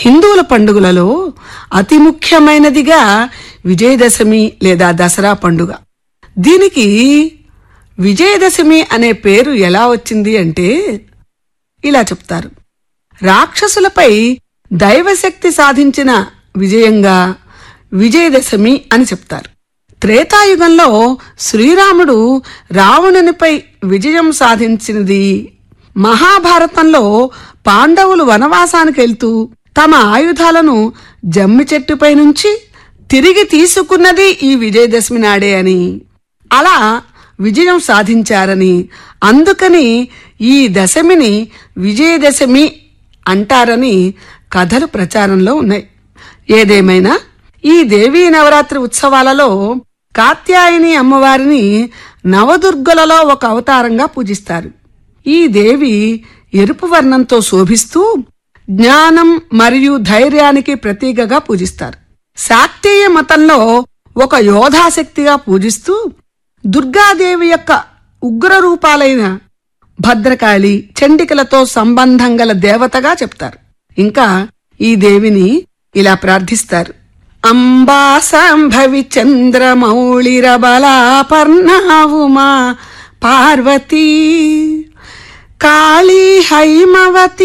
హిందువుల పండుగలలో అతి ముఖ్యమైనదిగా విజయదశమి లేదా దసరా పండుగ దీనికి విజయదశమి అనే పేరు ఎలా వచ్చింది అంటే ఇలా చెప్తారు రాక్షసులపై దైవశక్తి సాధించిన విజయంగా విజయదశమి అని చెప్తారు త్రేతాయుగంలో శ్రీరాముడు రావణునిపై విజయం సాధించినది మహాభారతంలో పాండవులు వనవాసానికి వెళ్తూ తమ ఆయుధాలను జమ్మి చెట్టుపై నుంచి తిరిగి తీసుకున్నది ఈ విజయదశమి నాడే అని అలా విజయం సాధించారని అందుకని ఈ దశమిని విజయదశమి అంటారని కథలు ప్రచారంలో ఉన్నాయి ఏదేమైనా ఈ దేవీ నవరాత్రి ఉత్సవాలలో కాత్యాయని అమ్మవారిని నవదుర్గలలో ఒక అవతారంగా పూజిస్తారు ఈ దేవి ఎరుపు వర్ణంతో శోభిస్తూ జ్ఞానం మరియు ధైర్యానికి ప్రతీకగా పూజిస్తారు శాక్తేయ మతంలో ఒక యోధాశక్తిగా పూజిస్తూ దుర్గాదేవి యొక్క ఉగ్ర రూపాలైన భద్రకాళి చండికలతో సంబంధం గల దేవతగా చెప్తారు ఇంకా ఈ దేవిని ఇలా ప్రార్థిస్తారు అంబా సంభవి చంద్రమౌళిరబలాపర్ణావుమా పార్వతీ కాళీ హైమవతి